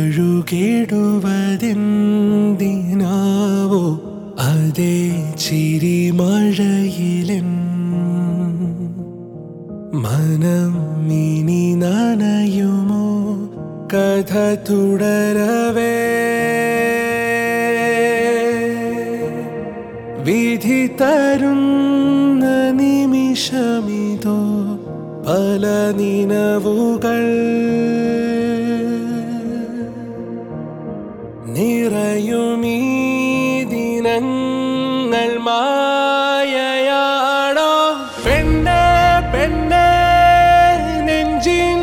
തഴുകിടുവതെന്തിനാവോ അതേ ചിരിമഴയിലെൻ മനം ഇനി നനയുമോ കഥ തുടരവേ വിധി തരുന്ന നിമിഷമിതോ പല നിനവുകൾ നിറയുമീ ദിനങ്ങൾ മായയാണോ പെണ്ണെ പെണ്ണെ നെഞ്ചിൻ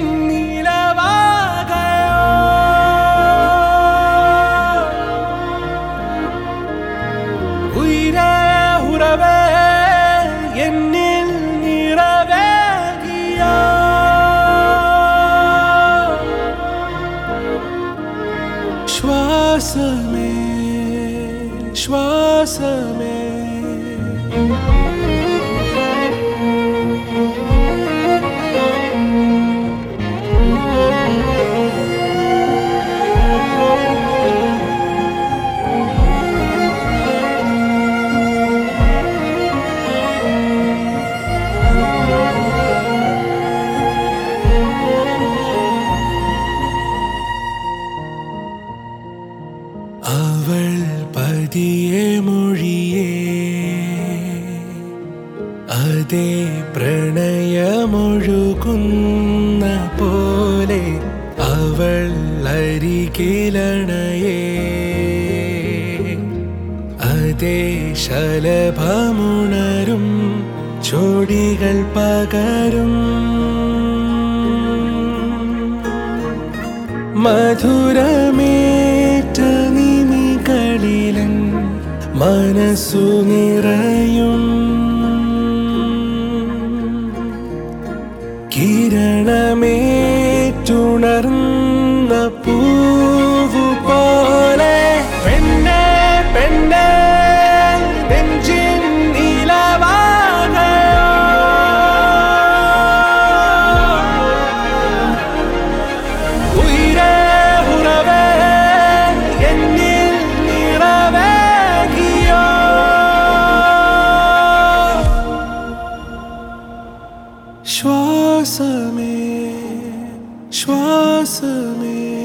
നിലവാകയോ ഉയരേ ഉറവേ എന്നിൽ നിറവേകിയോ ശ്വാസമേ ശ്വാസമേ അവൾ പതിയെ മൊഴിയേ അതേ പ്രണയമൊഴുകുന്ന പോലെ അവൾ അരികിലണയേ അതേ ശലഭമുണരും ചോടികൾ പകരും മധുരമേറ്റ നിമികളിലൻ മനസ്സു നിറയും കിരണമേറ്റുണർന്ന പൂവു പോലെ പെണ്ണെ പെണ്ണെ നെഞ്ചിൻ നിലവാകയോ ഉയരേ ഉറവേ എന്നിൽ നിറവേകിയോ ശ്വാസമേ ശ്വാസമേ